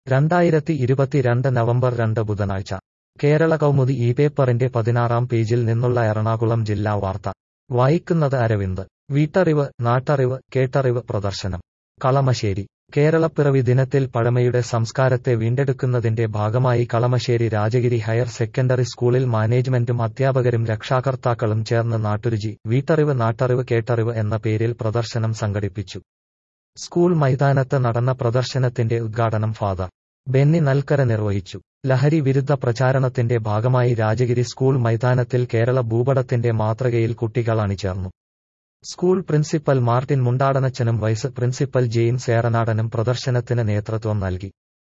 രണ്ടായിരത്തി ഇരുപത്തിരണ്ട് നവംബർ രണ്ട് ബുധനാഴ്ച കേരള കൗമുദി ഈ പേപ്പറിന്റെ പതിനാറാം പേജിൽ നിന്നുള്ള എറണാകുളം ജില്ലാ വാർത്ത വായിക്കുന്നത് അരവിന്ദ് വീട്ടറിവ് നാട്ടറിവ് കേട്ടറിവ് പ്രദർശനം കളമശ്ശേരി കേരളപ്പിറവി ദിനത്തിൽ പഴമയുടെ സംസ്കാരത്തെ വീണ്ടെടുക്കുന്നതിന്റെ ഭാഗമായി കളമശ്ശേരി രാജഗിരി ഹയർ സെക്കൻഡറി സ്കൂളിൽ മാനേജ്മെന്റും അധ്യാപകരും രക്ഷാകർത്താക്കളും ചേർന്ന് നാട്ടുരുചി വീട്ടറിവ് നാട്ടറിവ് കേട്ടറിവ് എന്ന പേരിൽ പ്രദർശനം സംഘടിപ്പിച്ചു സ്കൂൾ മൈതാനത്ത് നടന്ന പ്രദർശനത്തിന്റെ ഉദ്ഘാടനം ഫാദർ ബെന്നി നൽക്കര നിർവഹിച്ചു ലഹരി വിരുദ്ധ പ്രചാരണത്തിന്റെ ഭാഗമായി രാജഗിരി സ്കൂൾ മൈതാനത്തിൽ കേരള ഭൂപടത്തിന്റെ മാതൃകയിൽ കുട്ടികൾ അണിചേർന്നു സ്കൂൾ പ്രിൻസിപ്പൽ മാർട്ടിൻ മുണ്ടാടനച്ചനും വൈസ് പ്രിൻസിപ്പൽ ജെയിംസ് ഏറനാടനും പ്രദർശനത്തിന് നേതൃത്വം നൽകി